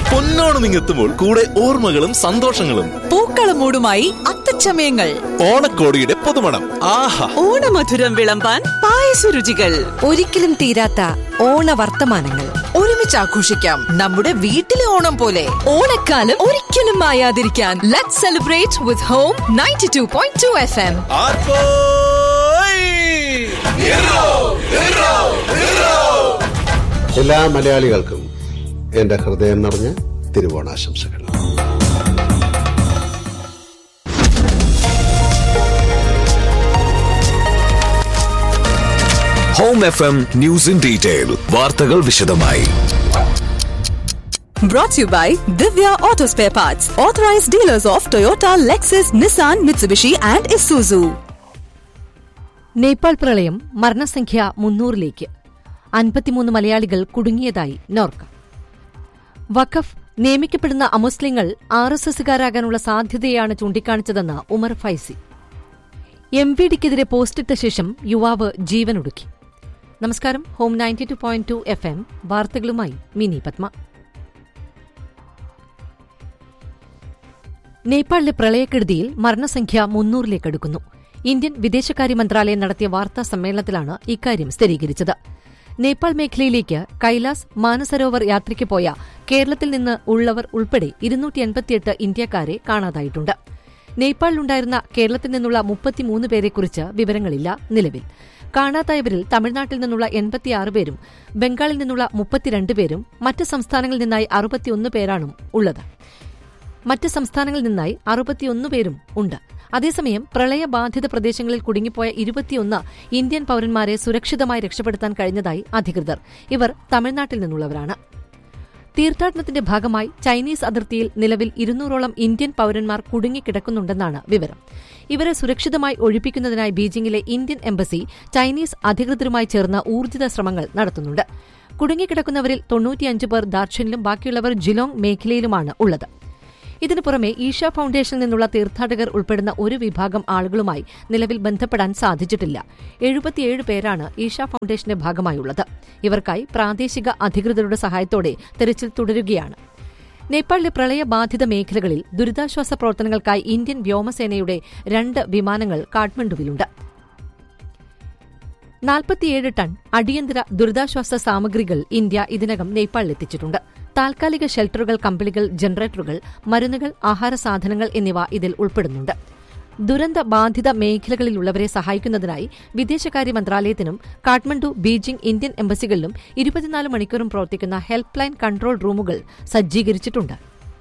പൊന്നോണം ഇങ്ങെത്തുമ്പോൾ കൂടെ ഓർമ്മകളും സന്തോഷങ്ങളും പൂക്കളമൂടുമായി അത്തച്ചമയങ്ങൾ ഓണക്കോടിയുടെ പുതുമണം ആഹാ ഓണമധുരം വിളമ്പാൻ പായസരുചികൾ ഒരിക്കലും തീരാത്ത ഓണവർത്തമാനങ്ങൾ ഒരുമിച്ച് ആഘോഷിക്കാം നമ്മുടെ വീട്ടിലെ ഓണം പോലെ ഓണക്കാലം ഒരിക്കലും മായാതിരിക്കാൻ let celebrate with home ninety two point two F M എല്ലാ മലയാളികൾക്കും എന്റെ ഹൃദയം നിറഞ്ഞ തിരുവോണാശംസകൾ home F M news in detail വാർത്തകൾ വിശദമായി Brought to you by Divya Auto Spare Parts, authorized dealers of Toyota, Lexus, Nissan, Mitsubishi, and Isuzu. Nepal പ്രളയം മരണസംഖ്യ മുന്നൂറിലേക്ക് അൻപത്തിമൂന്ന് മലയാളികൾ കുടുങ്ങിയതായി നോർക്ക വഖഫ് നിയമിക്കപ്പെടുന്ന അമുസ്ലിങ്ങൾ ആർ എസ് എസുകാരാകാനുള്ള സാധ്യതയാണ് ചൂണ്ടിക്കാണിച്ചതെന്ന് ഉമർ ഫൈസി എം വി ഡിക്കെതിരെ പോസ്റ്റിട്ട ശേഷം യുവാവ് ജീവനൊടുക്കി നമസ്കാരം home ninety two point two F M വാർത്തകളുമായി മിനി പത്മ നേപ്പാളിലെ പ്രളയക്കെടുതിയിൽ മരണസംഖ്യ മുന്നൂറിലേക്ക് അടുക്കുന്നു ഇന്ത്യൻ വിദേശകാര്യ മന്ത്രാലയം നടത്തിയ വാർത്താ സമ്മേളനത്തിലാണ് ഇക്കാര്യം സ്ഥിരീകരിച്ചത് നേപ്പാൾ മേഖലയിലേക്ക് കൈലാസ് മാനസരോവർ യാത്രയ്ക്ക് പോയ കേരളത്തിൽ നിന്ന് ഉള്ളവർ ഉൾപ്പെടെ ഇരുന്നൂറ്റി എൺപത്തിയെട്ട് ഇന്ത്യക്കാരെ കാണാതായിട്ടുണ്ട് നേപ്പാളിലുണ്ടായിരുന്ന കേരളത്തിൽ നിന്നുള്ള മുപ്പത്തിമൂന്ന് പേരെക്കുറിച്ച് വിവരങ്ങളില്ല നിലവിൽ കാണാതായവരിൽ തമിഴ്നാട്ടിൽ നിന്നുള്ള എൺപത്തിയാറ് പേരും ബംഗാളിൽ നിന്നുള്ള മുപ്പത്തിരണ്ട് പേരും മറ്റ് സംസ്ഥാനങ്ങളിൽ നിന്നായി അറുപത്തിയൊന്ന് പേരാണ് ഉള്ളത് മറ്റ് സംസ്ഥാനങ്ങളിൽ നിന്നായി അറുപത്തിയൊന്ന് പേരും ഉണ്ട് അതേസമയം പ്രളയബാധിത പ്രദേശങ്ങളിൽ കുടുങ്ങിപ്പോയ ഇരുപത്തിയൊന്ന് ഇന്ത്യൻ പൌരന്മാരെ സുരക്ഷിതമായി രക്ഷപ്പെടുത്താൻ കഴിഞ്ഞതായി അധികൃതർ ഇവർ തമിഴ്നാട്ടിൽ നിന്നുള്ളവരാണ് തീർത്ഥാടനത്തിന്റെ ഭാഗമായി ചൈനീസ് അതിർത്തിയിൽ നിലവിൽ ഇരുന്നൂറോളം ഇന്ത്യൻ പൌരന്മാർ കുടുങ്ങിക്കിടക്കുന്നുണ്ടെന്നാണ് വിവരം ഇവരെ സുരക്ഷിതമായി ഒഴിപ്പിക്കുന്നതിനായി ബീജിംഗിലെ ഇന്ത്യൻ എംബസി ചൈനീസ് അധികൃതരുമായി ചേർന്ന് ഊർജിത ശ്രമങ്ങൾ നടത്തുന്നുണ്ട് കുടുങ്ങിക്കിടക്കുന്നവരിൽ തൊണ്ണൂറ്റിയഞ്ച് പേർ ദാർഷനിലും ബാക്കിയുള്ളവർ ജിലോങ് മേഖലയിലുമാണ് ഉള്ളത് ഇതിനു പുറമെ ഈഷ ഫൌണ്ടേഷനിൽ നിന്നുള്ള തീർത്ഥാടകർ ഉൾപ്പെടുന്ന ഒരു വിഭാഗം ആളുകളുമായി നിലവിൽ ബന്ധപ്പെടാൻ സാധിച്ചിട്ടില്ല എഴുപത്തിയേഴ് പേരാണ് ഈഷ ഫൌണ്ടേഷന്റെ ഭാഗമായുള്ളത് ഇവർക്കായി പ്രാദേശിക അധികൃതരുടെ സഹായത്തോടെ തെരച്ചിൽ തുടരുകയാണ് നേപ്പാളിലെ പ്രളയബാധിത മേഖലകളിൽ ദുരിതാശ്വാസ പ്രവർത്തനങ്ങൾക്കായി ഇന്ത്യൻ വ്യോമസേനയുടെ രണ്ട് വിമാനങ്ങൾ കാഠ്മണ്ഡുവിലുണ്ട് നാൽപ്പത്തിയേഴ് ടൺ അടിയന്തര ദുരിതാശ്വാസ സാമഗ്രികൾ ഇന്ത്യ ഇതിനകം നേപ്പാളിലെത്തിച്ചിട്ടുണ്ട് താൽക്കാലിക ഷെൽട്ടറുകൾ കമ്പിളികൾ ജനറേറ്ററുകൾ മരുന്നുകൾ ആഹാര സാധനങ്ങൾ എന്നിവ ഇതിൽ ഉൾപ്പെടുന്നുണ്ട് ദുരന്ത ബാധിത മേഖലകളിലുള്ളവരെ സഹായിക്കുന്നതിനായി വിദേശകാര്യ മന്ത്രാലയത്തിനും കാഠ്മണ്ഡു ബീജിംഗ് ഇന്ത്യൻ എംബസികളിലും ഇരുപത്തിനാല് മണിക്കൂറും പ്രവർത്തിക്കുന്ന ഹെൽപ്പ് ലൈൻ കൺട്രോൾ റൂമുകൾ സജ്ജീകരിച്ചിട്ടുണ്ട്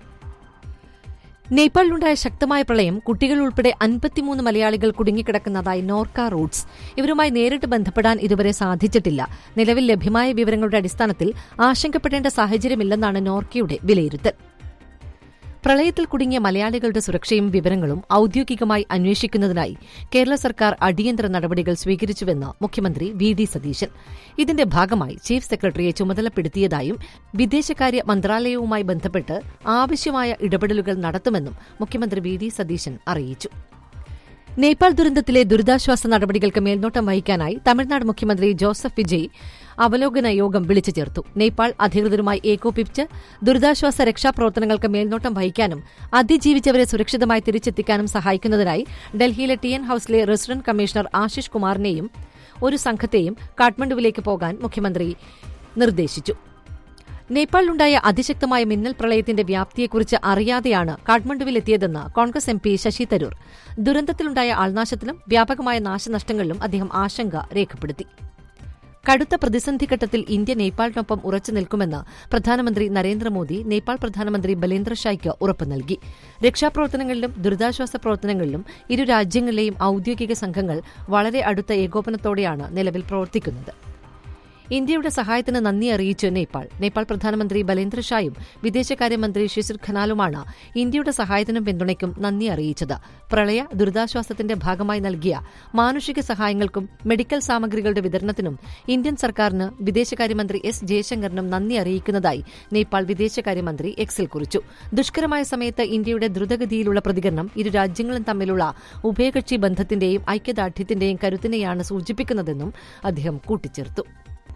നേപ്പാളിലുണ്ടായ ശക്തമായ പ്രളയം കുട്ടികൾ ഉൾപ്പെടെ അൻപത്തിമൂന്ന് മലയാളികൾ കുടുങ്ങിക്കിടക്കുന്നതായി നോർക്ക റൂട്ട്സ് ഇവരുമായി നേരിട്ട് ബന്ധപ്പെടാൻ ഇതുവരെ സാധിച്ചിട്ടില്ല നിലവിൽ ലഭ്യമായ വിവരങ്ങളുടെ അടിസ്ഥാനത്തിൽ ആശങ്കപ്പെടേണ്ട സാഹചര്യമില്ലെന്നാണ് നോർക്കയുടെ വിലയിരുത്തൽ പ്രളയത്തിൽ കുടുങ്ങിയ മലയാളികളുടെ സുരക്ഷയും വിവരങ്ങളും ഔദ്യോഗികമായി അന്വേഷിക്കുന്നതിനായി കേരള സർക്കാർ അടിയന്തര നടപടികൾ സ്വീകരിച്ചുവെന്ന് മുഖ്യമന്ത്രി വി ഡി സതീശൻ ഇതിന്റെ ഭാഗമായി ചീഫ് സെക്രട്ടറിയെ ചുമതലപ്പെടുത്തിയതായും വിദേശകാര്യ മന്ത്രാലയവുമായി ബന്ധപ്പെട്ട് ആവശ്യമായ ഇടപെടലുകൾ നടത്തുമെന്നും മുഖ്യമന്ത്രി വി ഡി സതീശൻ അറിയിച്ചു നേപ്പാൾ ദുരന്തത്തിലെ ദുരിതാശ്വാസ നടപടികൾക്ക് മേൽനോട്ടം വഹിക്കാനായി തമിഴ്നാട് മുഖ്യമന്ത്രി ജോസഫ് വിജയ് അവലോകന യോഗം വിളിച്ചു ചേർത്തു നേപ്പാൾ അധികൃതരുമായി ഏകോപിപ്പിച്ച് ദുരിതാശ്വാസ രക്ഷാപ്രവർത്തനങ്ങൾക്ക് മേൽനോട്ടം വഹിക്കാനും അതിജീവിച്ചവരെ സുരക്ഷിതമായി തിരിച്ചെത്തിക്കാനും സഹായിക്കുന്നതിനായി ഡൽഹിയിലെ ടി എൻ ഹൌസിലെ റെസിഡന്റ് കമ്മീഷണർ ആശിഷ് കുമാറിനെയും ഒരു സംഘത്തെയും കാഠ്മണ്ഡുവിലേക്ക് പോകാൻ മുഖ്യമന്ത്രി നിർദ്ദേശിച്ചു നേപ്പാളിലുണ്ടായ അതിശക്തമായ മിന്നൽ പ്രളയത്തിന്റെ വ്യാപ്തിയെക്കുറിച്ച് അറിയാതെയാണ് കാഠ്മണ്ഡുവിലെത്തിയതെന്ന് കോൺഗ്രസ് എം പി ശശി തരൂർ ദുരന്തത്തിലുണ്ടായ ആൾനാശത്തിലും വ്യാപകമായ നാശനഷ്ടങ്ങളിലും അദ്ദേഹം ആശങ്ക രേഖപ്പെടുത്തി കടുത്ത പ്രതിസന്ധി ഘട്ടത്തിൽ ഇന്ത്യ നേപ്പാളിനൊപ്പം ഉറച്ചു നിൽക്കുമെന്ന് പ്രധാനമന്ത്രി നരേന്ദ്രമോദി നേപ്പാൾ പ്രധാനമന്ത്രി ബലേന്ദ്ര ഷായ്ക്ക് ഉറപ്പ് നൽകി രക്ഷാപ്രവർത്തനങ്ങളിലും ദുരിതാശ്വാസ പ്രവർത്തനങ്ങളിലും ഇരു രാജ്യങ്ങളിലെയും ഔദ്യോഗിക സംഘങ്ങൾ വളരെ അടുത്ത ഏകോപനത്തോടെയാണ് നിലവിൽ പ്രവർത്തിക്കുന്നത് ഇന്ത്യയുടെ സഹായത്തിന് നന്ദി അറിയിച്ചു നേപ്പാൾ നേപ്പാൾ പ്രധാനമന്ത്രി ബലേന്ദ്ര ഷായും വിദേശകാര്യമന്ത്രി ഷിസിർ ഖനാലുമാണ് ഇന്ത്യയുടെ സഹായത്തിനും പിന്തുണയ്ക്കും നന്ദി അറിയിച്ചത് പ്രളയ ദുരിതാശ്വാസത്തിന്റെ ഭാഗമായി നൽകിയ മാനുഷിക സഹായങ്ങൾക്കും മെഡിക്കൽ സാമഗ്രികളുടെ വിതരണത്തിനും ഇന്ത്യൻ സർക്കാരിന് വിദേശകാര്യമന്ത്രി എസ് ജയശങ്കറിനും നന്ദി അറിയിക്കുന്നതായി നേപ്പാൾ വിദേശകാര്യമന്ത്രി എക്സിൽ കുറിച്ചു ദുഷ്കരമായ സമയത്ത് ഇന്ത്യയുടെ ദ്രുതഗതിയിലുള്ള പ്രതികരണം ഇരു രാജ്യങ്ങളും തമ്മിലുള്ള ഉഭയകക്ഷി ബന്ധത്തിന്റെയും ഐക്യദാർഢ്യത്തിന്റെയും കരുത്തിനെയാണ് സൂചിപ്പിക്കുന്നതെന്നും അദ്ദേഹം കൂട്ടിച്ചേർത്തു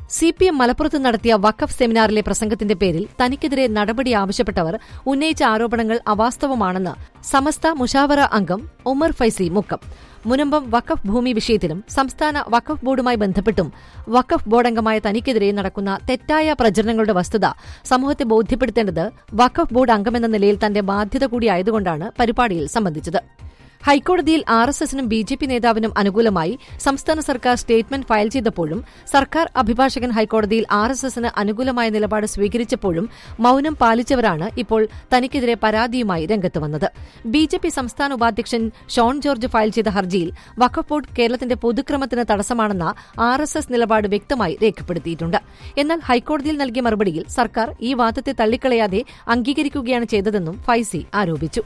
സി പി എം മലപ്പുറത്ത് നടത്തിയ വഖഫ് സെമിനാറിലെ പ്രസംഗത്തിന്റെ പേരിൽ തനിക്കെതിരെ നടപടി ആവശ്യപ്പെട്ടവർ ഉന്നയിച്ച ആരോപണങ്ങൾ അവാസ്തവമാണെന്ന് സമസ്ത മുഷാവറ അംഗം ഉമർ ഫൈസി മുക്കം മുനമ്പം വഖഫ് ഭൂമി വിഷയത്തിലും സംസ്ഥാന വഖഫ് ബോർഡുമായി ബന്ധപ്പെട്ടും വഖഫ് ബോർഡംഗമായ തനിക്കെതിരെ നടക്കുന്ന തെറ്റായ പ്രചരണങ്ങളുടെ വസ്തുത സമൂഹത്തെ ബോധ്യപ്പെടുത്തേണ്ടത് വഖഫ് ബോർഡ് അംഗമെന്ന നിലയിൽ തന്റെ ബാധ്യത കൂടിയായതുകൊണ്ടാണ് പരിപാടിയിൽ സംബന്ധിച്ചത് ഹൈക്കോടതിയിൽ ആർ എസ് എസിനും ബി ജെ പി നേതാവിനും അനുകൂലമായി സംസ്ഥാന സർക്കാർ സ്റ്റേറ്റ്മെന്റ് ഫയൽ ചെയ്തപ്പോഴും സർക്കാർ അഭിഭാഷകൻ ഹൈക്കോടതിയിൽ ആർ എസ് എസിന് അനുകൂലമായ നിലപാട് സ്വീകരിച്ചപ്പോഴും മൌനം പാലിച്ചവരാണ് ഇപ്പോൾ തനിക്കെതിരെ പരാതിയുമായി രംഗത്ത് വന്നത് ബി ജെ പി സംസ്ഥാന ഉപാധ്യക്ഷൻ ഷോൺ ജോർജ് ഫയൽ ചെയ്ത ഹർജിയിൽ വഖഫ് ബോർഡ് കേരളത്തിന്റെ പൊതുക്രമത്തിന് തടസ്സമാണെന്ന ആർ എസ് എസ് നിലപാട് വ്യക്തമായി രേഖപ്പെടുത്തിയിട്ടുണ്ട് എന്നാൽ ഹൈക്കോടതിയിൽ നൽകിയ മറുപടിയിൽ സർക്കാർ ഈ വാദത്തെ തള്ളിക്കളയാതെ അംഗീകരിക്കുകയാണ് ചെയ്തതെന്നും ഫൈസി ആരോപിച്ചു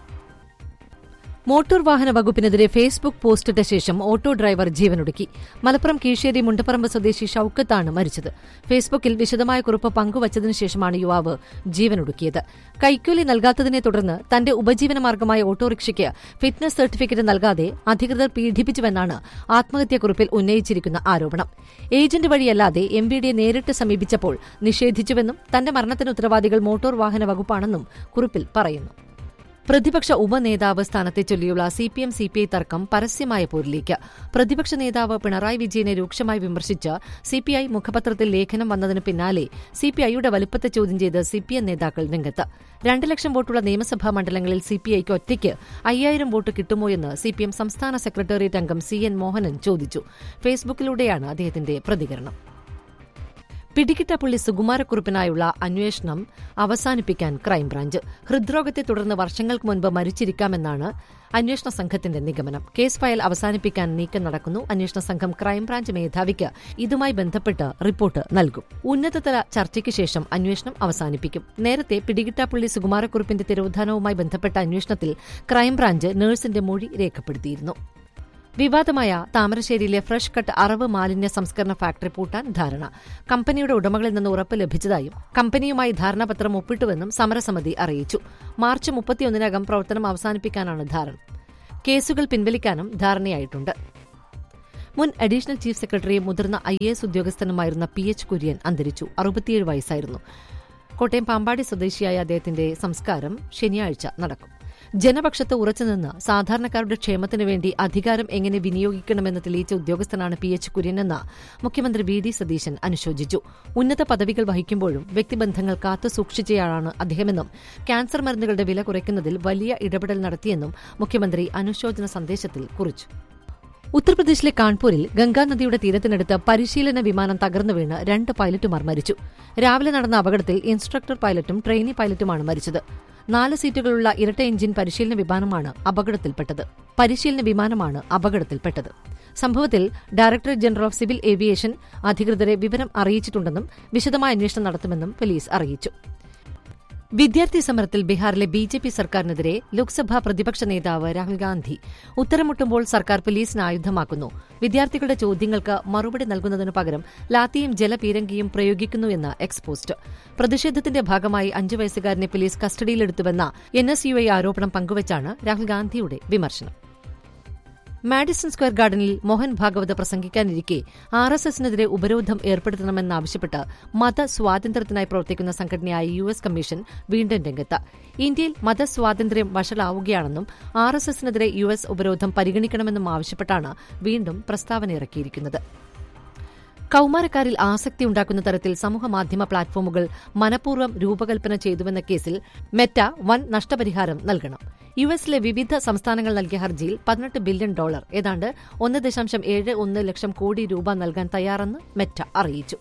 മോട്ടോർ വാഹന വകുപ്പിനെതിരെ ഫേസ്ബുക്ക് പോസ്റ്റിട്ട ശേഷം ഓട്ടോ ഡ്രൈവർ ജീവനൊടുക്കി മലപ്പുറം കീഴ്ശ്ശേരി മുണ്ടപ്പറമ്പ് സ്വദേശി ഷൌക്കത്താണ് മരിച്ചത് ഫേസ്ബുക്കിൽ വിശദമായ കുറിപ്പ് പങ്കുവച്ചതിനു ശേഷമാണ് യുവാവ് ജീവനൊടുക്കിയത് കൈക്കൂലി നൽകാത്തതിനെ തുടർന്ന് തന്റെ ഉപജീവനമാർഗമായ ഓട്ടോറിക്ഷയ്ക്ക് ഫിറ്റ്നസ് സർട്ടിഫിക്കറ്റ് നൽകാതെ അധികൃതർ പീഡിപ്പിച്ചുവെന്നാണ് ആത്മഹത്യാക്കുറിപ്പിൽ ഉന്നയിച്ചിരിക്കുന്ന ആരോപണം ഏജന്റ് വഴിയല്ലാതെ എം ബി ഡിയെ നേരിട്ട് സമീപിച്ചപ്പോൾ നിഷേധിച്ചുവെന്നും തന്റെ മരണത്തിന് ഉത്തരവാദികൾ മോട്ടോർ വാഹന വകുപ്പാണെന്നും കുറിപ്പിൽ പറയുന്നു പ്രതിപക്ഷ ഉപനേതാവ് സ്ഥാനത്തെ ചൊല്ലിയുള്ള C P M C P I തർക്കം പരസ്യമായ പോരിലേക്ക് പ്രതിപക്ഷ നേതാവ് പിണറായി വിജയനെ രൂക്ഷമായി വിമർശിച്ച് സി പി ഐ മുഖപത്രത്തിൽ ലേഖനം വന്നതിന് പിന്നാലെ സി പി ഐയുടെ വലുപ്പത്തെ ചോദ്യം ചെയ്ത് സി പി എം നേതാക്കൾ രംഗത്ത് രണ്ട് ലക്ഷം വോട്ടുള്ള നിയമസഭാ മണ്ഡലങ്ങളിൽ സി പി ഐക്ക് ഒറ്റയ്ക്ക് അയ്യായിരം വോട്ട് കിട്ടുമോയെന്ന് സി പി എം സംസ്ഥാന സെക്രട്ടേറിയറ്റ് അംഗം സി എൻ മോഹനൻ ചോദിച്ചു ഫേസ്ബുക്കിലൂടെയാണ് അദ്ദേഹത്തിന്റെ പ്രതികരണം പിടികിട്ടപ്പള്ളി സുകുമാരക്കുറുപ്പിനായുള്ള അന്വേഷണം അവസാനിപ്പിക്കാൻ ക്രൈംബ്രാഞ്ച് ഹൃദ്രോഗത്തെ തുടർന്ന് വർഷങ്ങൾക്ക് മുൻപ് മരിച്ചിരിക്കാമെന്നാണ് അന്വേഷണ സംഘത്തിന്റെ നിഗമനം കേസ് ഫയൽ അവസാനിപ്പിക്കാൻ നീക്കം നടക്കുന്നു അന്വേഷണ സംഘം ക്രൈംബ്രാഞ്ച് മേധാവിക്ക് ഇതുമായി ബന്ധപ്പെട്ട് റിപ്പോർട്ട് നൽകും ഉന്നതതല ചർച്ചയ്ക്ക് ശേഷം അന്വേഷണം അവസാനിപ്പിക്കും നേരത്തെ പിടികിട്ടാപ്പള്ളി സുകുമാരക്കുറുപ്പിന്റെ തിരോധാനവുമായി ബന്ധപ്പെട്ട അന്വേഷണത്തിൽ ക്രൈംബ്രാഞ്ച് നഴ്സിന്റെ മൊഴി രേഖപ്പെടുത്തിയിരുന്നു വിവാദമായ താമരശ്ശേരിയിലെ ഫ്രഷ് കട്ട് അറവ് മാലിന്യ സംസ്കരണ ഫാക്ടറി പൂട്ടാൻ ധാരണ കമ്പനിയുടെ ഉടമകളിൽ നിന്ന് ഉറപ്പ് ലഭിച്ചതായും കമ്പനിയുമായി ധാരണാപത്രം ഒപ്പിട്ടുവെന്നും സമരസമിതി അറിയിച്ചു മാർച്ച് മുപ്പത്തിയൊന്നിനകം പ്രവർത്തനം അവസാനിപ്പിക്കാനാണ് ധാരണ കേസുകൾ പിൻവലിക്കാനും ധാരണയായിട്ടുണ്ട് മുൻ അഡീഷണൽ ചീഫ് സെക്രട്ടറിയും മുതിർന്ന ഐ എ എസ് ഉദ്യോഗസ്ഥനുമായിരുന്ന പി എച്ച് കുര്യൻ അന്തരിച്ചു അറുപത്തിയേഴ് വയസ്സായിരുന്നു കോട്ടയം പാമ്പാടി സ്വദേശിയായ അദ്ദേഹത്തിന്റെ സംസ്കാരം ശനിയാഴ്ച നടക്കും ജനപക്ഷത്ത് ഉറച്ചുനിന്ന് സാധാരണക്കാരുടെ ക്ഷേമത്തിനു വേണ്ടി അധികാരം എങ്ങനെ വിനിയോഗിക്കണമെന്ന് തെളിയിച്ച ഉദ്യോഗസ്ഥനാണ് പി എച്ച് കുര്യനെന്ന് മുഖ്യമന്ത്രി വി ഡി സതീശൻ അനുശോചിച്ചു ഉന്നത പദവികൾ വഹിക്കുമ്പോഴും വ്യക്തിബന്ധങ്ങൾ കാത്തു സൂക്ഷിച്ചയാളാണ് അദ്ദേഹമെന്നും ക്യാൻസർ മരുന്നുകളുടെ വില കുറയ്ക്കുന്നതിൽ വലിയ ഇടപെടൽ നടത്തിയെന്നും മുഖ്യമന്ത്രി അനുശോചന സന്ദേശത്തിൽ കുറിച്ചു ഉത്തർപ്രദേശിലെ കാൺപൂരിൽ ഗംഗാനദിയുടെ തീരത്തിനടുത്ത് പരിശീലന വിമാനം തകർന്നു വീണ് രണ്ട് പൈലറ്റുമാർ മരിച്ചു രാവിലെ നടന്ന അപകടത്തിൽ ഇൻസ്ട്രക്ടർ പൈലറ്റും ട്രെയിനി പൈലറ്റുമാണ് മരിച്ചത് നാല് സീറ്റുകളുള്ള ഇരട്ട എഞ്ചിൻ പരിശീലന വിമാനമാണ് അപകടത്തിൽപ്പെട്ടത് പരിശീലന വിമാനമാണ് അപകടത്തിൽപ്പെട്ടത് സംഭവത്തിൽ directorate general of civil aviation അധികൃതരെ വിവരം അറിയിച്ചിട്ടുണ്ടെന്നും വിശദമായ അന്വേഷണം നടത്തുമെന്നും പോലീസ് അറിയിച്ചു വിദ്യാർത്ഥി സമരത്തിൽ ബീഹാറിലെ ബി ജെ പി സർക്കാരിനെതിരെ ലോക്സഭാ പ്രതിപക്ഷ നേതാവ് രാഹുൽ ഗാന്ധി ഉത്തരമുട്ടുമ്പോൾ സർക്കാർ പോലീസിന് ആയുധമാക്കുന്നു വിദ്യാർത്ഥികളുടെ ചോദ്യങ്ങൾക്ക് മറുപടി നൽകുന്നതിനു പകരം ലാത്തിയും ജലപീരങ്കിയും പ്രയോഗിക്കുന്നുവെന്ന് എക്സ്പോസ്റ്റ് പ്രതിഷേധത്തിന്റെ ഭാഗമായി അഞ്ചു വയസ്സുകാരനെ പോലീസ് കസ്റ്റഡിയിലെടുത്തുവെന്ന എൻ എസ് യു ഐ ആരോപണം പങ്കുവച്ചാണ് രാഹുൽ ഗാന്ധിയുടെ വിമർശനം മാഡിസൺ സ്ക്വയർ ഗാർഡനിൽ മോഹൻ ഭാഗവത് പ്രസംഗിക്കാനിരിക്കെ ആർ എസ് എസിനെതിരെ ഉപരോധം ഏർപ്പെടുത്തണമെന്നാവശ്യപ്പെട്ട് മതസ്വാതന്ത്ര്യത്തിനായി പ്രവർത്തിക്കുന്ന സംഘടനയായ യു എസ് കമ്മീഷൻ വീണ്ടും രംഗത്ത് ഇന്ത്യയിൽ മതസ്വാതന്ത്ര്യം വഷളാവുകയാണെന്നും ആർ എസ് എസിനെതിരെ യു എസ് ഉപരോധം പരിഗണിക്കണമെന്നും ആവശ്യപ്പെട്ടാണ് വീണ്ടും പ്രസ്താവന ഇറക്കിയിരിക്കുന്നത് കൌമാരക്കാരിൽ ആസക്തിയുണ്ടാക്കുന്ന തരത്തിൽ സമൂഹമാധ്യമ പ്ലാറ്റ്ഫോമുകൾ മനഃപൂർവ്വം രൂപകൽപ്പന ചെയ്തുവെന്ന കേസിൽ മെറ്റ വൻ നഷ്ടപരിഹാരം നൽകണം യു എസിലെ വിവിധ സംസ്ഥാനങ്ങൾ നൽകിയ ഹർജിയിൽ പതിനെട്ട് ബില്യൺ ഡോളർ ഏതാണ്ട് ഒന്ന് ദശാംശം ഏഴ് ഒന്ന് ലക്ഷം കോടി രൂപ നൽകാൻ തയ്യാറെന്ന് മെറ്റ അറിയിച്ചു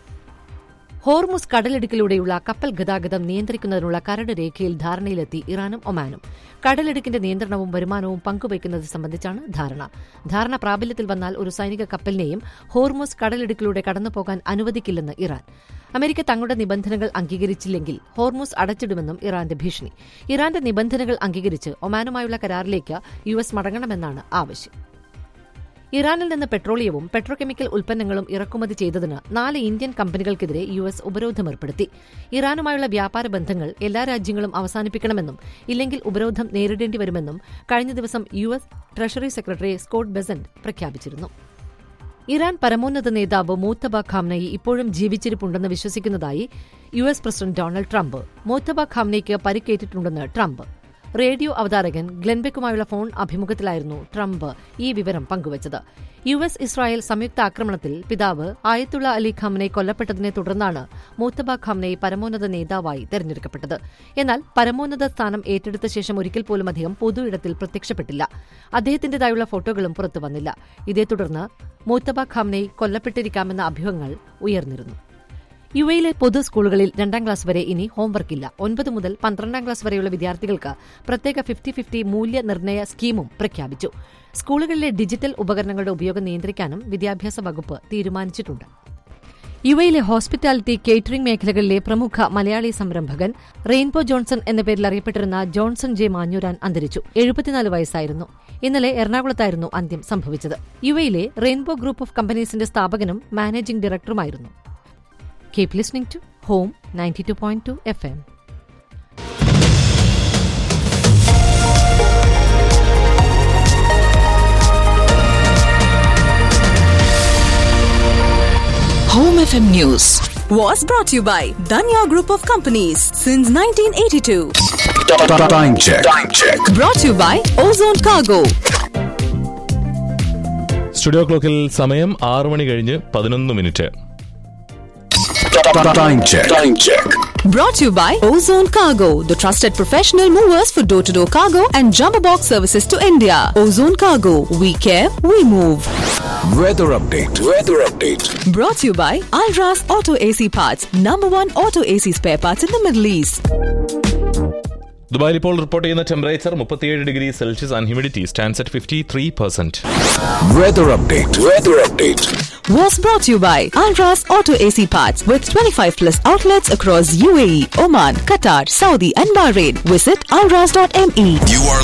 ഹോർമുസ് കടലിടുക്കിലൂടെയുള്ള കപ്പൽ ഗതാഗതം നിയന്ത്രിക്കുന്നതിനുള്ള കരട് രേഖയിൽ ധാരണയിലെത്തി ഇറാനും ഒമാനും കടലിടുക്കിന്റെ നിയന്ത്രണവും വരുമാനവും പങ്കുവയ്ക്കുന്നത് സംബന്ധിച്ചാണ് ധാരണ ധാരണ പ്രാബല്യത്തിൽ വന്നാൽ ഒരു സൈനിക കപ്പലിനെയും ഹോർമുസ് കടലിടുക്കിലൂടെ കടന്നുപോകാൻ അനുവദിക്കില്ലെന്ന് ഇറാൻ അമേരിക്ക തങ്ങളുടെ നിബന്ധനകൾ അംഗീകരിച്ചില്ലെങ്കിൽ ഹോർമുസ് അടച്ചിടുമെന്നും ഇറാന്റെ ഭീഷണി ഇറാന്റെ നിബന്ധനകൾ അംഗീകരിച്ച് ഒമാനുമായുള്ള കരാറിലേക്ക് യു എസ് മടങ്ങണമെന്നാണ് ആവശ്യം ഇറാനിൽ നിന്ന് പെട്രോളിയവും പെട്രോകെമിക്കൽ ഉൽപ്പന്നങ്ങളും ഇറക്കുമതി ചെയ്തതിന് നാല് ഇന്ത്യൻ കമ്പനികൾക്കെതിരെ യു എസ് ഉപരോധം ഏർപ്പെടുത്തി ഇറാനുമായുള്ള വ്യാപാര ബന്ധങ്ങൾ എല്ലാ രാജ്യങ്ങളും അവസാനിപ്പിക്കണമെന്നും ഇല്ലെങ്കിൽ ഉപരോധം നേരിടേണ്ടി വരുമെന്നും കഴിഞ്ഞ ദിവസം U S treasury secretary Scott Bessent പ്രഖ്യാപിച്ചിരുന്നു ഇറാൻ പരമോന്നത നേതാവ് മൂത്തബ ഖാംനയി ഇപ്പോഴും ജീവിച്ചിരിപ്പുണ്ടെന്ന് വിശ്വസിക്കുന്നതായി U S president Donald Trump Mojtaba ഖാംനയ്ക്ക് പരിക്കേറ്റിട്ടുണ്ടെന്ന് ട്രംപ് റേഡിയോ അവതാരകൻ ഗ്ലെൻബെക്കുമായുള്ള ഫോൺ അഭിമുഖത്തിലായിരുന്നു ട്രംപ് ഈ വിവരം പങ്കുവച്ചത് യു എസ് ഇസ്രായേൽ സംയുക്ത ആക്രമണത്തിൽ പിതാവ് ആയത്തുള്ള അലി ഖാംനെ കൊല്ലപ്പെട്ടതിനെ തുടർന്നാണ് മൂത്തബ ഖാംനെ പരമോന്നത നേതാവായി തെരഞ്ഞെടുക്കപ്പെട്ടത് എന്നാൽ പരമോന്നത സ്ഥാനം ഏറ്റെടുത്ത ശേഷം ഒരിക്കൽ പോലും അദ്ദേഹം പൊതു ഇടത്തിൽ പ്രത്യക്ഷപ്പെട്ടില്ല അദ്ദേഹത്തിന്റേതായുള്ള ഫോട്ടോകളും പുറത്തു വന്നില്ല ഇതേ തുടർന്ന് മൂത്തബ ഖാംനെ കൊല്ലപ്പെട്ടിരിക്കാമെന്ന അഭ്യൂഹങ്ങൾ ഉയർന്നിരുന്നു യു എയിലെ പൊതു സ്കൂളുകളിൽ രണ്ടാം ക്ലാസ് വരെ ഇനി ഹോംവർക്കില്ല ഒൻപത് മുതൽ പന്ത്രണ്ടാം ക്ലാസ് വരെയുള്ള വിദ്യാർത്ഥികൾക്ക് പ്രത്യേക ഫിഫ്റ്റി ഫിഫ്റ്റി മൂല്യനിർണ്ണയ സ്കീമും പ്രഖ്യാപിച്ചു സ്കൂളുകളിലെ ഡിജിറ്റൽ ഉപകരണങ്ങളുടെ ഉപയോഗം നിയന്ത്രിക്കാനും വിദ്യാഭ്യാസ വകുപ്പ് തീരുമാനിച്ചിട്ടുണ്ട് യു എയിലെ ഹോസ്പിറ്റാലിറ്റി കേറ്ററിംഗ് മേഖലകളിലെ പ്രമുഖ മലയാളി സംരംഭകൻ റെയിൻബോ ജോൺസൺ എന്ന പേരിൽ അറിയപ്പെട്ടിരുന്ന ജോൺസൺ ജെ മാഞ്ഞൂരാൻ അന്തരിച്ചു എഴുപത്തിനാല് വയസ്സായിരുന്നു ഇന്നലെ എറണാകുളത്തായിരുന്നു അന്ത്യം സംഭവിച്ചത് യു എയിലെ റെയിൻബോ ഗ്രൂപ്പ് ഓഫ് കമ്പനീസിന്റെ സ്ഥാപകനും മാനേജിംഗ് ഡയറക്ടറുമായിരുന്നു keep listening to home ninety two point two F M Home FM News. Was brought to you by Danya Group of Companies since 1982. Time check. Time check. Brought to you by Ozone Cargo. Studio ക്ലോക്കിൽ സമയം ആറു മണി കഴിഞ്ഞ് പതിനൊന്ന് minute Time check. Time check. Brought to you by Ozone Cargo, the trusted professional movers for door to door cargo and jumbo box services to India. Ozone Cargo, we care, we move. Weather update. Weather update. Brought to you by Alras Auto AC Parts, number one auto AC spare parts in the Middle East. ദുബായിൽ ഇപ്പോൾ report ചെയ്യുന്ന temperature മുപ്പത്തിയേഴ് degree Celsius and humidity stands at fifty three percent Weather update. Weather update. Was brought to you by Alras Auto AC Parts with 25 plus outlets across UAE, Oman, Qatar, Saudi, and Bahrain. Visit alras.me. You are